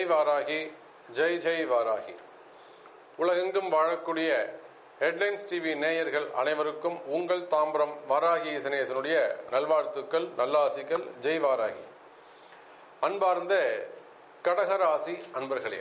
ஜெய் வாராகி ஜெய் ஜெய் வாராகி உலகெங்கும் வாழக்கூடிய headlines TV நேயர்கள் அனைவருக்கும் உங்கள் தாம்பரம் வாராகி இசனேசனுடைய நல்வாழ்த்துக்கள் நல்லாசிகள் ஜெய் வாராகி அன்பார்ந்த கடகராசி அன்பர்களே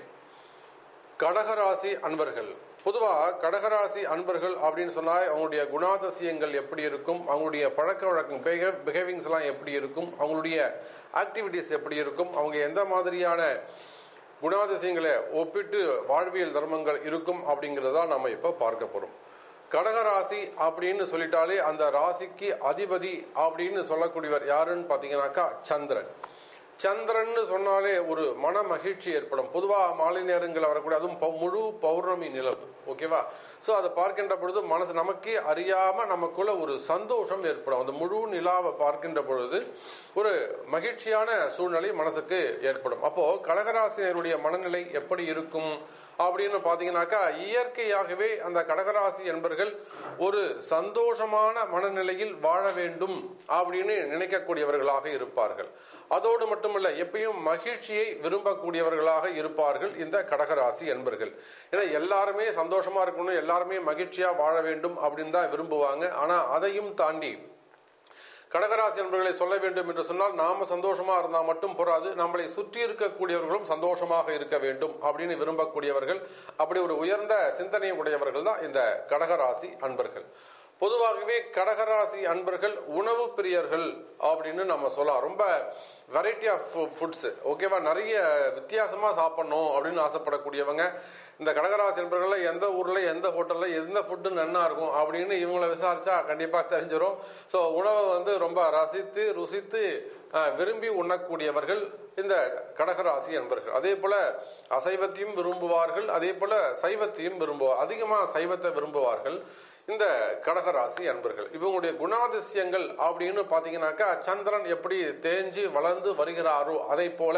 கடகராசி அன்பர்கள் பொதுவாக கடகராசி அன்பர்கள் அப்படின்னு சொன்னா அவங்களுடைய குணாதிசயங்கள் எப்படி இருக்கும் அவங்களுடைய பழக்க வழக்கம் பிஹேவிங்ஸ் எல்லாம் எப்படி இருக்கும் அவங்களுடைய ஆக்டிவிட்டிஸ் எப்படி இருக்கும் அவங்க எந்த மாதிரியான குணாதிசயங்களை ஒப்பிட்டு வாழ்வியல் தர்மங்கள் இருக்கும் அப்படிங்கிறதா நம்ம இப்ப பார்க்க போறோம் கடகராசி அப்படின்னு சொல்லிட்டாலே அந்த ராசிக்கு அதிபதி அப்படின்னு சொல்லக்கூடியவர் யாருன்னு பாத்தீங்கன்னாக்கா சந்திரன் சந்திரன் சொன்னாலே ஒரு மன மகிழ்ச்சி ஏற்படும் பொதுவா மாலை நேரங்களில் வரக்கூடிய அதுவும் பௌ- முழு பௌர்ணமி நிலவு ஓகேவா சோ அதை பார்க்கின்ற பொழுது மனசு நமக்கே அறியாம நமக்குள்ள ஒரு சந்தோஷம் ஏற்படும் அந்த முழு நிலாவை பார்க்கின்ற பொழுது ஒரு மகிழ்ச்சியான சூழ்நிலை மனசுக்கு ஏற்படும் அப்போ கடகராசினருடைய மனநிலை எப்படி இருக்கும் அப்படின்னு பாத்தீங்கன்னாக்கா இயற்கையாகவே அந்த கடகராசி என்பர்கள் ஒரு சந்தோஷமான மனநிலையில் வாழ வேண்டும் அப்படின்னு நினைக்கக்கூடியவர்களாக இருப்பார்கள் அதோடு மட்டுமல்ல எப்பயும் மகிழ்ச்சியை விரும்பக்கூடியவர்களாக இருப்பார்கள் இந்த கடகராசி என்பர்கள் ஏன்னா எல்லாருமே சந்தோஷமா இருக்கணும் எல்லாருமே மகிழ்ச்சியா வாழ வேண்டும் அப்படின்னு தான் விரும்புவாங்க ஆனா அதையும் தாண்டி கடகராசி என்பர்களை சொல்ல வேண்டும் என்று சொன்னால் நாம சந்தோஷமா இருந்தா மட்டும் போராது நம்மளை சுற்றி இருக்கக்கூடியவர்களும் சந்தோஷமாக இருக்க வேண்டும் அப்படின்னு விரும்பக்கூடியவர்கள் அப்படி ஒரு உயர்ந்த சிந்தனை உடையவர்கள் தான் இந்த கடகராசி அன்பர்கள் பொதுவாகவே கடகராசி அன்பர்கள் உணவு பிரியர்கள் அப்படின்னு நம்ம சொல்லலாம் ரொம்ப வெரைட்டி ஆஃப் ஃபுட்ஸ் ஓகேவா நிறைய வித்தியாசமா சாப்பிடணும் அப்படின்னு ஆசைப்படக்கூடியவங்க இந்த கடகராசி என்பர்கள்ல எந்த ஊர்ல எந்த ஹோட்டல்ல எந்த ஃபுட்டு நன்னா இருக்கும் அப்படின்னு இவங்கள விசாரிச்சா கண்டிப்பா தெரிஞ்சிடும் ஸோ உணவை வந்து ரொம்ப ரசித்து ருசித்து அஹ், விரும்பி உண்ணக்கூடியவர்கள் இந்த கடகராசி என்பர்கள் அதே போல அசைவத்தையும் விரும்புவார்கள் அதே போல சைவத்தையும் விரும்புவார் அதிகமா சைவத்தை விரும்புவார்கள் இந்த கடகராசி அன்பர்கள் இவங்களுடைய குணாதிசயங்கள் அப்படின்னு பாத்தீங்கன்னாக்கா சந்திரன் எப்படி தேஞ்சு வளர்ந்து வருகிறாரோ அதை போல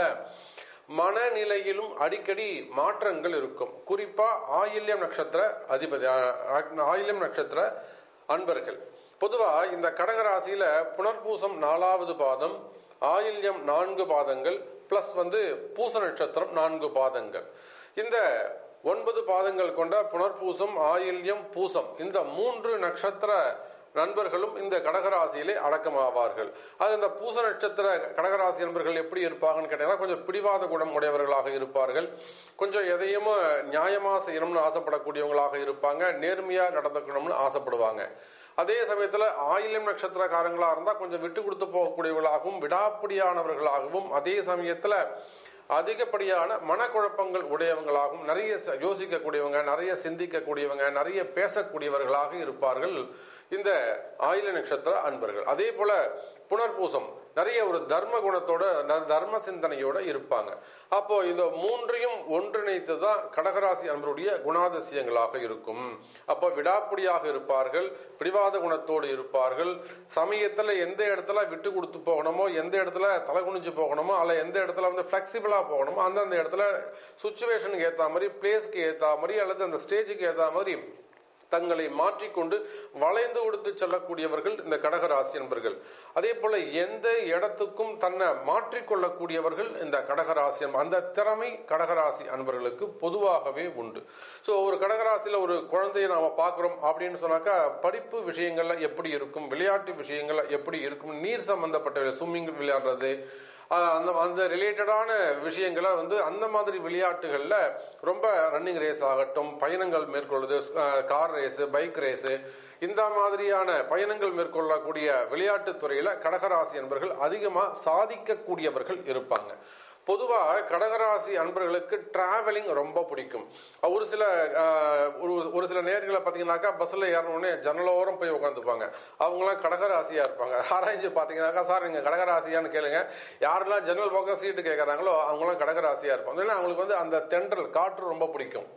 மனநிலையிலும் அடிக்கடி மாற்றங்கள் இருக்கும் குறிப்பா ஆயில்யம் நட்சத்திர அதிபதி ஆ- ஆயில்யம் நட்சத்திர அன்பர்கள் பொதுவா இந்த கடகராசியில புனர்பூசம் நாலாவது பாதம் ஆயில்யம் நான்கு பாதங்கள் பிளஸ் வந்து பூச நட்சத்திரம் நான்கு பாதங்கள் இந்த ஒன்பது பாதங்கள் கொண்ட புனர்பூசம் ஆயில்யம் பூசம் இந்த மூன்று நட்சத்திர நண்பர்களும் இந்த கடகராசியிலே அடக்கமாவார்கள் அது இந்த பூச நட்சத்திர கடகராசி நண்பர்கள் எப்படி இருப்பாங்கன்னு கேட்டீங்கன்னா கொஞ்சம் பிடிவாத குணம் உடையவர்களாக இருப்பார்கள் கொஞ்சம் எதையும் நியாயமா செய்யணும்னு ஆசைப்படக்கூடியவங்களாக இருப்பாங்க நேர்மையா நடந்துக்கணும்னு ஆசைப்படுவாங்க அதே சமயத்துல ஆயிலம் நட்சத்திரக்காரங்களா இருந்தா கொஞ்சம் விட்டு கொடுத்து போகக்கூடியவர்களாகவும் விடாப்பிடியானவர்களாகவும் அதே சமயத்துல அதிகப்படியான மனக்குழப்பங்கள் உடையவங்களாகவும் நிறைய ச- யோசிக்கக்கூடியவங்க நிறைய சிந்திக்கக்கூடியவங்க நிறைய பேசக்கூடியவர்களாக இருப்பார்கள் இந்த ஆயில நட்சத்திர அன்பர்கள் அதே போல புனர்பூசம் நிறைய ஒரு தர்ம குணத்தோட ந- தர்ம சிந்தனையோட இருப்பாங்க அப்போ இந்த மூன்றையும் ஒன்றிணைத்து தான் கடகராசி அன்பருடைய குணாதிசயங்களாக இருக்கும் அப்போ விடாப்பிடியாக இருப்பார்கள் பிடிவாத குணத்தோடு இருப்பார்கள் சமயத்துல எந்த இடத்துல விட்டு கொடுத்து போகணுமோ எந்த இடத்துல தலை குனிஞ்சு போகணுமோ அல்ல எந்த இடத்துல வந்து பிளெக்சிபிளா போகணுமோ அந்தந்த இடத்துல சுச்சுவேஷனுக்கு ஏத்த மாதிரி பிளேஸ்க்கு ஏத்த மாதிரி அல்லது அந்த ஸ்டேஜுக்கு ஏத்த மாதிரி தங்களை மாற்றிக்கொண்டு வளைந்து கொடுத்து செல்லக்கூடியவர்கள் இந்த கடகராசி என்பர்கள் அதே போல எந்த இடத்துக்கும் தன்னை மாற்றிக்கொள்ளக்கூடியவர்கள் இந்த கடகராசி அன்ப- அந்த திறமை கடகராசி அன்பர்களுக்கு பொதுவாகவே உண்டு ஸோ ஒரு கடகராசியில ஒரு குழந்தையை நாம பார்க்கிறோம் அப்படின்னு சொன்னாக்கா படிப்பு விஷயங்கள்ல எப்படி இருக்கும் விளையாட்டு விஷயங்கள்ல எப்படி இருக்கும் நீர் சம்பந்தப்பட்ட ஸ்விம்மிங் விளையாடுறது ஆஹ் அந்த அந்த ரிலேட்டடான விஷயங்களை வந்து அந்த மாதிரி விளையாட்டுகள்ல ரொம்ப ரன்னிங் ரேஸ் ஆகட்டும் பயணங்கள் மேற்கொள்வது கார் ரேஸ் பைக் ரேஸ் இந்த மாதிரியான பயணங்கள் மேற்கொள்ளக்கூடிய விளையாட்டுத் துறையில கடகராசி என்பர்கள் அதிகமா சாதிக்கக்கூடியவர்கள் இருப்பாங்க பொதுவா கடகராசி அன்பர்களுக்கு டிராவலிங் ரொம்ப பிடிக்கும் அஹ் ஒரு சில அஹ், ஒரு ஒரு சில நேர்களை பாத்தீங்கன்னாக்கா பஸ்ல ஏறணுன்னே ஜன்னலோரம் போய் உட்காந்துப்பாங்க அவங்களாம் கடகராசியா இருப்பாங்க ஆராய்ஞ்சு பாத்தீங்கன்னாக்கா சார் நீங்க கடகராசியான்னு கேளுங்க யாரெல்லாம் ஜன்னல் பக்கம் சீட்டு கேட்கறாங்களோ அவங்களாம் கடகராசியா இருப்பாங்க ஏன்னா அவங்களுக்கு வந்து அந்த தென்றல் காற்று ரொம்ப பிடிக்கும்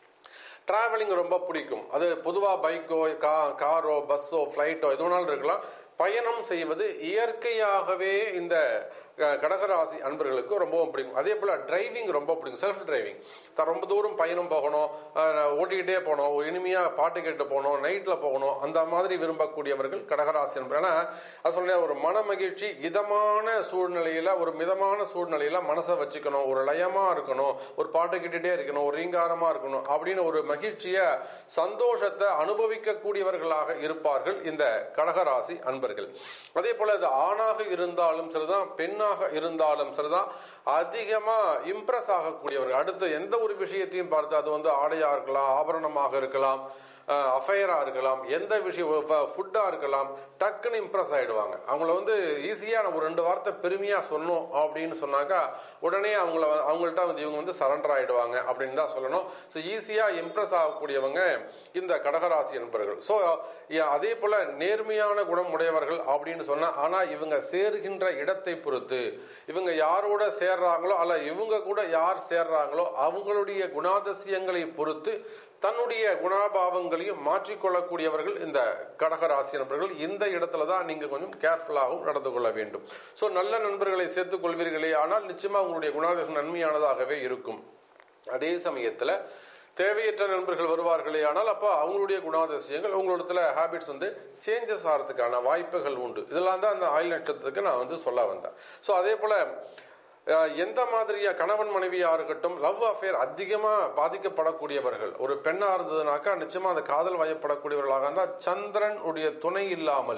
டிராவலிங் ரொம்ப பிடிக்கும் அது பொதுவா பைக்கோ கா காரோ பஸ்ஸோ ஃப்ளைட்டோ எது வேணாலும் இருக்கலாம் பயணம் செய்வது இயற்கையாகவே இந்த அஹ், கடகராசி அன்பர்களுக்கு ரொம்பவும் பிடிக்கும் அதே போல டிரைவிங் ரொம்ப பிடிக்கும் செல்ஃப் டிரைவிங் ரொம்ப தூரம் பயணம் போகணும் அஹ், ஓட்டிக்கிட்டே போகணும் ஒரு இனிமையா பாட்டு கேட்டு போகணும் நைட்ல போகணும் அந்த மாதிரி விரும்பக்கூடியவர்கள் கடகராசி அன்பர்கள் ஏன்னா அது சொல்ல ஒரு மன மகிழ்ச்சி இதமான சூழ்நிலையில ஒரு மிதமான சூழ்நிலையில மனசை வச்சுக்கணும் ஒரு லயமா இருக்கணும் ஒரு பாட்டு கேட்டுட்டே இருக்கணும் ஒரு ரீங்காரமா இருக்கணும் அப்படின்னு ஒரு மகிழ்ச்சிய சந்தோஷத்தை அனுபவிக்கக்கூடியவர்களாக இருப்பார்கள் இந்த கடகராசி அன்பர்கள் அதே போல இது ஆணாக இருந்தாலும் சரிதான் பெண்ணாக இருந்தாலும் சரிதான் அதிகமா இம்ப்ரெஸ் ஆகக்கூடியவர்கள் அடுத்து எந்த ஒரு விஷயத்தையும் பார்த்து அது வந்து ஆடையா இருக்கலாம் ஆபரணமாக இருக்கலாம் அஃபையரா இருக்கலாம் எந்த விஷயம் ஃபுட்டா இருக்கலாம் டக்குன்னு இம்ப்ரெஸ் ஆயிடுவாங்க அவங்கள வந்து ஈஸியா நம்ம ஒரு ரெண்டு வார்த்தை பெருமையா சொன்னோம் அப்படின்னு சொன்னாக்கா உடனே அவங்கள வ- அவங்கள்ட்ட வந்து இவங்க வந்து சரண்டர் ஆயிடுவாங்க அப்படின்னு தான் சொல்லணும் ஸோ ஈஸியா இம்ப்ரெஸ் ஆகக்கூடியவங்க இந்த கடகராசி என்பவர்கள் ஸோ அதே போல நேர்மையான குணம் உடையவர்கள் அப்படின்னு சொன்னா ஆனா இவங்க சேருகின்ற இடத்தை பொறுத்து இவங்க யாரோட சேர்றாங்களோ அல்ல இவங்க கூட யார் சேர்றாங்களோ அவங்களுடைய குணாதிசயங்களை பொறுத்து தன்னுடைய குணாபாவங்களையும் மாற்றிக்கொள்ளக்கூடியவர்கள் இந்த கடகராசி நண்பர்கள் இந்த இடத்துல தான் நீங்க கொஞ்சம் கேர்ஃபுல்லாகவும் நடந்து கொள்ள வேண்டும் ஸோ நல்ல நண்பர்களை சேர்த்துக் கொள்வீர்களே ஆனால் நிச்சயமா உங்களுடைய குணாதிசயம் நன்மையானதாகவே இருக்கும் அதே சமயத்துல தேவையற்ற நண்பர்கள் வருவார்களே ஆனால் அப்போ அவங்களுடைய குணாதிசயங்கள் உங்களிடத்துல ஹாபிட்ஸ் வந்து சேஞ்சஸ் ஆகிறதுக்கான வாய்ப்புகள் உண்டு இதெல்லாம் தான் அந்த ஆயுள் நட்சத்திரத்துக்கு நான் வந்து சொல்ல வந்தேன் ஸோ அதே போல அஹ், எந்த மாதிரியா கணவன் மனைவியா இருக்கட்டும் லவ் அஃபேர் அதிகமா பாதிக்கப்படக்கூடியவர்கள் ஒரு பெண்ணா இருந்ததுனாக்கா நிச்சயமா அந்த காதல் வயப்படக்கூடியவர்களாக இருந்தால் சந்திரன் உடைய துணை இல்லாமல்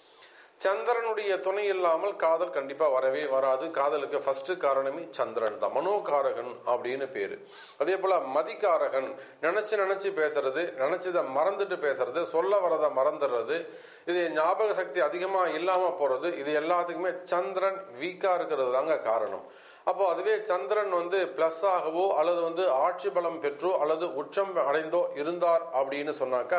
சந்திரனுடைய துணை இல்லாமல் காதல் கண்டிப்பா வரவே வராது காதலுக்கு ஃபர்ஸ்ட் காரணமே சந்திரன் தான் மனோகாரகன் அப்படின்னு பேரு அதே போல மதிகாரகன் நினைச்சு நினைச்சு பேசுறது நினைச்சதை மறந்துட்டு பேசுறது சொல்ல வரதை மறந்துடுறது இது ஞாபக சக்தி அதிகமா இல்லாம போறது இது எல்லாத்துக்குமே சந்திரன் வீக்கா இருக்கிறது தாங்க காரணம் அப்போ அதுவே சந்திரன் வந்து பிளஸ் ஆகவோ அல்லது வந்து ஆட்சி பலம் பெற்றோ அல்லது உச்சம் அடைந்தோ இருந்தார் அப்படின்னு சொன்னாக்கா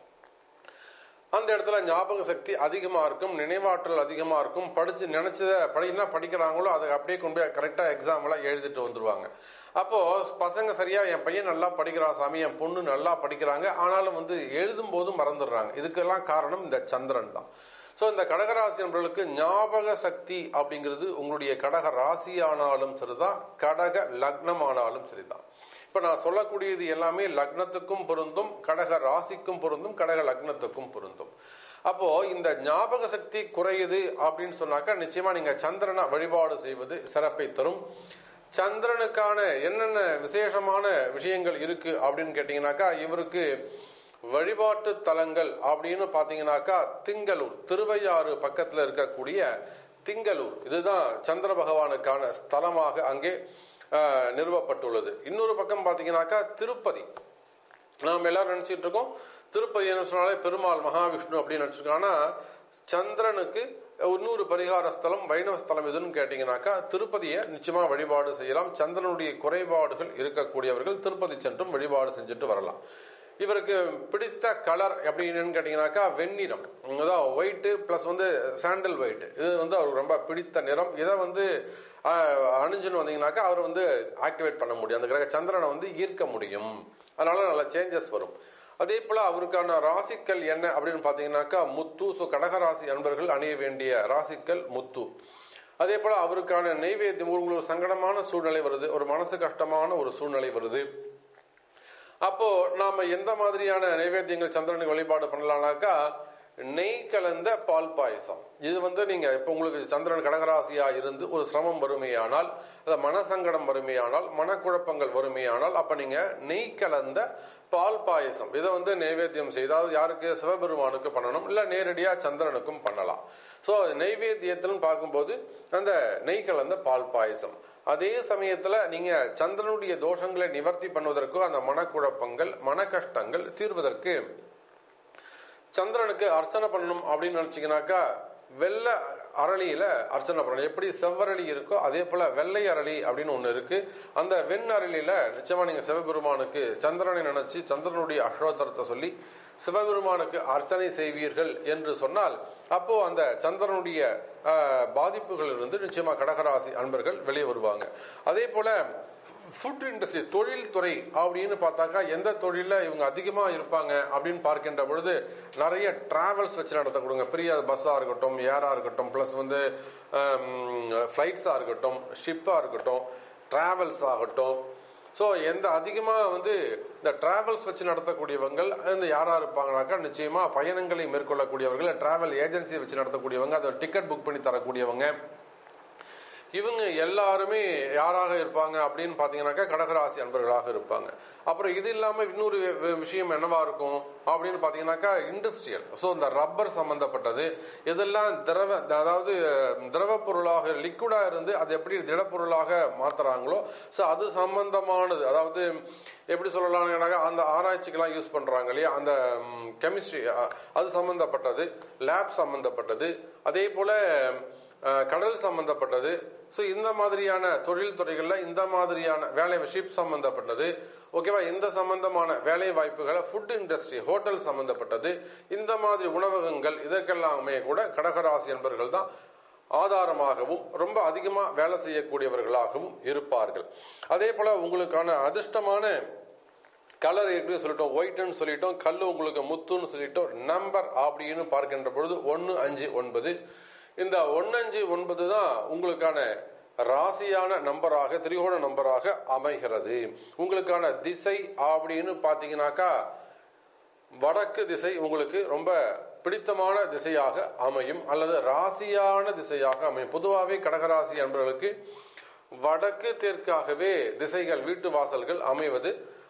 அந்த இடத்துல ஞாபக சக்தி அதிகமா இருக்கும் நினைவாற்றல் அதிகமா இருக்கும் படிச்சு நினைச்சத படினா படிக்கிறாங்களோ அதை அப்படியே கொண்டு போய் கரெக்டா எக்ஸாம் எல்லாம் எழுதிட்டு வந்துருவாங்க அப்போ பசங்க சரியா என் பையன் நல்லா படிக்கிறான் சாமி என் பொண்ணு நல்லா படிக்கிறாங்க ஆனாலும் வந்து எழுதும் போது மறந்துடுறாங்க இதுக்கெல்லாம் காரணம் இந்த சந்திரன் தான் ஸோ இந்த கடகராசி நண்பர்களுக்கு ஞாபக சக்தி அப்படிங்கிறது உங்களுடைய கடக ராசியானாலும் சரிதான் கடக லக்னம் ஆனாலும் சரிதான் இப்ப நான் சொல்லக்கூடியது எல்லாமே லக்னத்துக்கும் பொருந்தும் கடக ராசிக்கும் பொருந்தும் கடக லக்னத்துக்கும் பொருந்தும் அப்போ இந்த ஞாபக சக்தி குறையுது அப்படின்னு சொன்னாக்கா நிச்சயமா நீங்க சந்திரனை வழிபாடு செய்வது சிறப்பை தரும் சந்திரனுக்கான என்னென்ன விசேஷமான விஷயங்கள் இருக்கு அப்படின்னு கேட்டீங்கன்னாக்கா இவருக்கு வழிபாட்டு தலங்கள் அப்படின்னு பாத்தீங்கன்னாக்கா திங்களூர் திருவையாறு பக்கத்துல இருக்கக்கூடிய திங்களூர் இதுதான் சந்திர பகவானுக்கான ஸ்தலமாக அங்கே ஆஹ், நிறுவப்பட்டுள்ளது இன்னொரு பக்கம் பாத்தீங்கன்னாக்கா திருப்பதி நாம் எல்லாரும் நினைச்சிட்டு இருக்கோம் திருப்பதி என்ன சொன்னாலே பெருமாள் மகாவிஷ்ணு அப்படின்னு நினைச்சிருக்கோம் ஆனா சந்திரனுக்கு இன்னொரு பரிகார ஸ்தலம் வைணவ ஸ்தலம் எதுன்னு கேட்டீங்கன்னாக்கா திருப்பதியை நிச்சயமா வழிபாடு செய்யலாம் சந்திரனுடைய குறைபாடுகள் இருக்கக்கூடியவர்கள் திருப்பதி சென்றும் வழிபாடு செஞ்சுட்டு வரலாம் இவருக்கு பிடித்த கலர் அப்படின்னு கேட்டீங்கன்னாக்கா வெண்ணிறம் அதான் ஒயிட்டு ப்ளஸ் வந்து சாண்டல் ஒயிட் இது வந்து அவருக்கு ரொம்ப பிடித்த நிறம் இதை வந்து ஆஹ், அணிஞ்சுன்னு வந்தீங்கன்னாக்கா அவர் வந்து ஆக்டிவேட் பண்ண முடியும் அந்த கிரக சந்திரனை வந்து ஈர்க்க முடியும் அதனால நல்ல சேஞ்சஸ் வரும் அதே போல அவருக்கான ராசிக்கல் என்ன அப்படின்னு பாத்தீங்கன்னாக்கா முத்து ஸோ கடகராசி அன்பர்கள் அணிய வேண்டிய ராசிக்கல் முத்து அதே போல அவருக்கான நெய்வேத்தியம் உங்களுக்கு ஒரு சங்கடமான சூழ்நிலை வருது ஒரு மனசு கஷ்டமான ஒரு சூழ்நிலை வருது அப்போ நாம எந்த மாதிரியான நைவேத்தியங்கள் சந்திரனுக்கு வழிபாடு பண்ணலாம்னாக்கா நெய் கலந்த பால் பாயசம் இது வந்து நீங்க இப்ப உங்களுக்கு சந்திரன் கடகராசியா இருந்து ஒரு சிரமம் வறுமையானால் அது மனசங்கடம் வறுமையானால் மனக்குழப்பங்கள் வறுமையானால் அப்ப நீங்க நெய் கலந்த பால் பாயசம் இதை வந்து நைவேத்தியம் செய்தால் யாருக்கு சிவபெருமானுக்கு பண்ணணும் இல்ல நேரடியா சந்திரனுக்கும் பண்ணலாம் சோ நைவேத்தியத்திலும் பார்க்கும்போது அந்த நெய் கலந்த பால் பாயசம் அதே சமயத்துல நீங்க சந்திரனுடைய தோஷங்களை நிவர்த்தி பண்ணுவதற்கு அந்த மனக்குழப்பங்கள் மன கஷ்டங்கள் தீர்வதற்கு சந்திரனுக்கு அர்ச்சனை பண்ணணும் அப்படின்னு நினைச்சீங்கன்னாக்கா வெள்ளை அரளியில அர்ச்சனை பண்ணணும் எப்படி செவ்வரளி இருக்கோ அதே போல வெள்ளை அரளி அப்படின்னு ஒண்ணு இருக்கு அந்த வெண் அரளியில நிச்சயமா நீங்க சிவபெருமானுக்கு சந்திரனை நினைச்சு சந்திரனுடைய அஸ்ரோத்தரத்தை சொல்லி சிவபெருமானுக்கு அர்ச்சனை செய்வீர்கள் என்று சொன்னால் அப்போ அந்த சந்திரனுடைய ஆஹ், பாதிப்புகளிலிருந்து நிச்சயமா கடகராசி அன்பர்கள் வெளியே வருவாங்க அதே போல ஃபுட் இண்டஸ்ட்ரி தொழில்துறை அப்படின்னு பார்த்தாக்கா எந்த தொழில இவங்க அதிகமா இருப்பாங்க அப்படின்னு பார்க்கின்ற பொழுது நிறைய டிராவல்ஸ் வச்சு நடத்தக்கூடுங்க பெரிய பஸ்ஸா இருக்கட்டும் ஏரா இருக்கட்டும் பிளஸ் வந்து ஃபிளைட்ஸா இருக்கட்டும் ஷிப்பா இருக்கட்டும் டிராவல்ஸ் ஆகட்டும் ஸோ எந்த அதிகமாக வந்து இந்த டிராவல்ஸ் வச்சு நடத்தக்கூடியவங்க இந்த யாரா இருப்பாங்கனாக்கா நிச்சயமா பயணங்களை மேற்கொள்ளக்கூடியவர்கள் டிராவல் ஏஜென்சி வச்சு நடத்தக்கூடியவங்க அதை டிக்கெட் புக் பண்ணி தரக்கூடியவங்க இவங்க எல்லாருமே யாராக இருப்பாங்க அப்படின்னு பாத்தீங்கன்னாக்கா கடகராசி அன்பர்களாக இருப்பாங்க அப்புறம் இது இல்லாம இன்னொரு வி- வி- விஷயம் என்னவா இருக்கும் அப்படின்னு பாத்தீங்கன்னாக்கா இண்டஸ்ட்ரியல் ஸோ இந்த ரப்பர் சம்பந்தப்பட்டது இதெல்லாம் திரவ அதாவது திரவ பொருளாக லிக்விடா இருந்து அது எப்படி திடப்பொருளாக மாத்துறாங்களோ ஸோ அது சம்பந்தமானது அதாவது எப்படி சொல்லலாம்னாக்கா அந்த ஆராய்ச்சிக்கெல்லாம் யூஸ் பண்றாங்க இல்லையா அந்த கெமிஸ்ட்ரி அது சம்பந்தப்பட்டது லேப் சம்பந்தப்பட்டது அதே போல அஹ், கடல் சம்பந்தப்பட்டது ஸோ இந்த மாதிரியான தொழில் துறைகளில் இந்த மாதிரியான வேலை ஷிப் சம்பந்தப்பட்டது ஓகேவா இந்த சம்பந்தமான வேலை வாய்ப்புகளை ஃபுட் இண்டஸ்ட்ரி ஹோட்டல் சம்பந்தப்பட்டது இந்த மாதிரி உணவகங்கள் இதற்கெல்லாமே கூட கடகராசி என்பவர்கள் தான் ஆதாரமாகவும் ரொம்ப அதிகமாக வேலை செய்யக்கூடியவர்களாகவும் இருப்பார்கள் அதே போல உங்களுக்கான அதிர்ஷ்டமான கலர் எப்படி சொல்லிட்டோம் ஒயிட்னு சொல்லிட்டோம் கல் உங்களுக்கு முத்துன்னு சொல்லிட்டோம் நம்பர் அப்படின்னு பார்க்கின்ற பொழுது ஒன்று அஞ்சு ஒன்பது இந்த ஒன்று அஞ்சு ஒன்பது தான் உங்களுக்கான ராசியான நம்பராக திரிகோண நம்பராக அமைகிறது உங்களுக்கான திசை அப்படின்னு பார்த்தீங்கன்னாக்கா வடக்கு திசை உங்களுக்கு ரொம்ப பிடித்தமான திசையாக அமையும் அல்லது ராசியான திசையாக அமையும் பொதுவாகவே கடகராசி அன்பர்களுக்கு வடக்கு தெற்காகவே திசைகள் வீட்டு வாசல்கள் அமைவது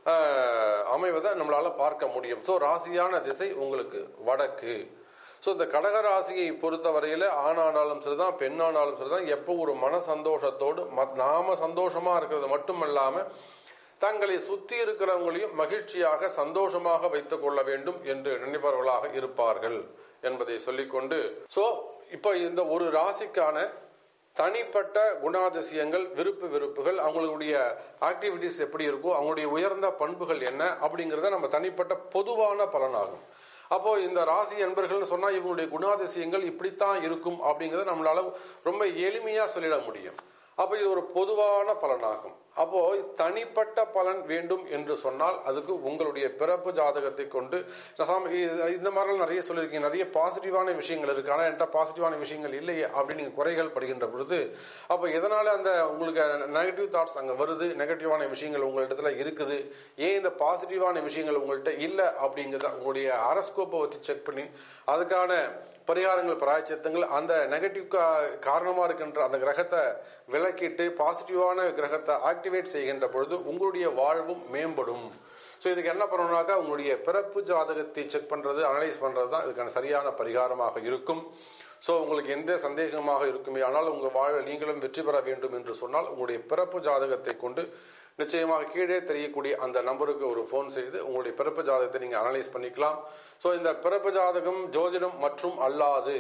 ஆஹ், அமைவதை நம்மளால பார்க்க முடியும் ஸோ ராசியான திசை உங்களுக்கு வடக்கு ஸோ இந்த கடகராசியை பொறுத்தவரையில ஆணானாலும் சரிதான் பெண்ணானாலும் சரிதான் எப்போ ஒரு மன சந்தோஷத்தோடு மத்- நாம சந்தோஷமா இருக்கிறது மட்டுமல்லாம தங்களை சுத்தி இருக்கிறவங்களையும் மகிழ்ச்சியாக சந்தோஷமாக வைத்துக் கொள்ள வேண்டும் என்று நினைப்பவர்களாக இருப்பார்கள் என்பதை சொல்லிக்கொண்டு சோ இப்போ இந்த ஒரு ராசிக்கான தனிப்பட்ட குணாதிசயங்கள் விருப்பு வெறுப்புகள் அவங்களுடைய ஆக்டிவிட்டிஸ் எப்படி இருக்கோ அவங்களுடைய உயர்ந்த பண்புகள் என்ன அப்படிங்கறத நம்ம தனிப்பட்ட பொதுவான பலனாகும் அப்போ இந்த ராசி என்பர்கள்னு சொன்னா இவங்களுடைய குணாதிசயங்கள் இப்படித்தான் இருக்கும் அப்படிங்கறத நம்மளால ரொம்ப எளிமையா சொல்லிட முடியும் அப்போ இது ஒரு பொதுவான பலனாகும் அப்போ தனிப்பட்ட பலன் வேண்டும் என்று சொன்னால் அதுக்கு உங்களுடைய பிறப்பு ஜாதகத்தை கொண்டு சாமி, இது- இந்த மாதிரிலாம் நிறைய சொல்லியிருக்கீங்க நிறைய பாசிட்டிவான விஷயங்கள் இருக்கு ஆனால் என்கிட்ட பாசிட்டிவான விஷயங்கள் இல்லையே அப்படின்னு நீங்க குறைகள் படுகின்ற பொழுது அப்போ எதனால அந்த உங்களுக்கு நெகட்டிவ் தாட்ஸ் அங்க வருது நெகட்டிவான விஷயங்கள் உங்களிடத்துல இருக்குது ஏன் இந்த பாசிட்டிவான விஷயங்கள் உங்கள்கிட்ட இல்லை அப்படிங்கிறத உங்களுடைய அரஸ்கோப்பை வச்சு செக் பண்ணி அதுக்கான பரிகாரங்கள் பிராய்ச்சித்தங்கள் அந்த நெகட்டிவ் காரணமா இருக்கின்ற அந்த கிரகத்தை விலக்கிட்டு பாசிட்டிவான கிரகத்தை ஆக்டிவேட் செய்கின்ற பொழுது உங்களுடைய வாழ்வும் மேம்படும் ஸோ இதுக்கு என்ன பண்ணணும்னாக்கா உங்களுடைய பிறப்பு ஜாதகத்தை செக் பண்றது அனலைஸ் பண்றது தான் இதுக்கான சரியான பரிகாரமாக இருக்கும் ஸோ உங்களுக்கு எந்த சந்தேகமாக இருக்குமே ஆனால் உங்கள் வாழ்வில் நீங்களும் வெற்றி பெற வேண்டும் என்று சொன்னால் உங்களுடைய பிறப்பு ஜாதகத்தை கொண்டு நிச்சயமாக கீழே தெரியக்கூடிய அந்த நம்பருக்கு ஒரு ஃபோன் செய்து உங்களுடைய பிறப்பு ஜாதகத்தை நீங்கள் அனலைஸ் பண்ணிக்கலாம் ஸோ இந்த பிறப்பு ஜாதகம் ஜோதிடம் மற்றும் அல்லாது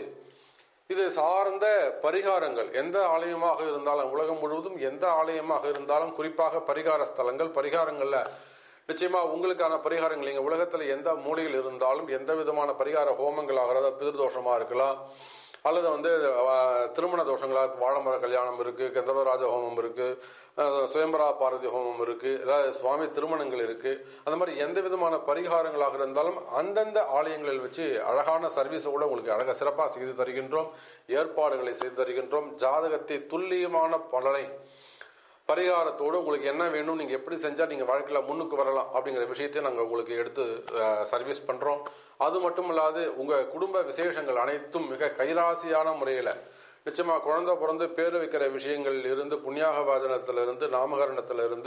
இது சார்ந்த பரிகாரங்கள் எந்த ஆலயமாக இருந்தாலும் உலகம் முழுவதும் எந்த ஆலயமாக இருந்தாலும் குறிப்பாக பரிகார ஸ்தலங்கள் பரிகாரங்கள்ல நிச்சயமா உங்களுக்கான பரிகாரங்கள் நீங்க உலகத்துல எந்த மூலையில் இருந்தாலும் எந்த விதமான பரிகார ஹோமங்கள் ஆகிறதா பிதிர்தோஷமா இருக்கலாம் அல்லது வந்து அஹ், திருமண தோஷங்களா வாழமர கல்யாணம் இருக்கு கந்தர்வராஜ ஹோமம் இருக்கு அஹ், சுயம்பரா பார்வதி ஹோமம் இருக்கு ஏதாவது சுவாமி திருமணங்கள் இருக்கு அந்த மாதிரி எந்த விதமான பரிகாரங்களாக இருந்தாலும் அந்தந்த ஆலயங்களில் வச்சு அழகான சர்வீஸோட உங்களுக்கு அழகாக சிறப்பாக செய்து தருகின்றோம் ஏற்பாடுகளை செய்து தருகின்றோம் ஜாதகத்தை துல்லியமான பலனை பரிகாரத்தோடு உங்களுக்கு என்ன வேணும் நீங்க எப்படி செஞ்சா நீங்க வாழ்க்கையில முன்னுக்கு வரலாம் அப்படிங்கிற விஷயத்தையும் நாங்க உங்களுக்கு எடுத்து சர்வீஸ் பண்றோம் அது மட்டும் இல்லாது உங்க குடும்ப விசேஷங்கள் அனைத்தும் மிக கைராசியான முறையில நிச்சயமா குழந்தை பிறந்து பேர் வைக்கிற விஷயங்கள் இருந்து புண்ணியாக வாதனத்துல இருந்து நாமகரணத்துல இருந்து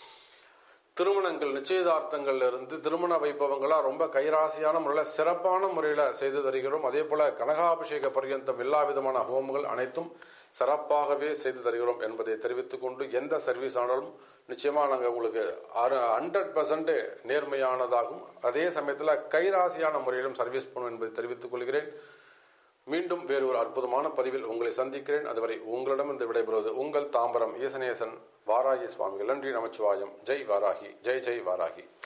திருமணங்கள் நிச்சயதார்த்தங்கள்ல இருந்து திருமண வைபவங்களா ரொம்ப கைராசியான முறையில் சிறப்பான முறையில செய்து தருகிறோம் அதே போல கனகாபிஷேக பர்யந்தம் எல்லா விதமான ஹோமங்கள் அனைத்தும் சிறப்பாகவே செய்து தருகிறோம் என்பதை தெரிவித்துக் கொண்டு எந்த சர்வீஸ் ஆனாலும் நிச்சயமா நாங்க உங்களுக்கு ஹண்ட்ரட் பர்சன்ட் நேர்மையானதாகும் அதே சமயத்துல கைராசியான முறையிலும் சர்வீஸ் பண்ணும் என்பதை தெரிவித்துக் கொள்கிறேன் மீண்டும் வேறு ஒரு அற்புதமான பதிவில் உங்களை சந்திக்கிறேன் அதுவரை உங்களிடமிருந்து விடைபெறுவது உங்கள் தாம்பரம் ஈசனேசன் வாராகி சுவாமிகள் நன்றி நமச்சிவாயம் ஜெய் வாராகி ஜெய் ஜெய் வாராகி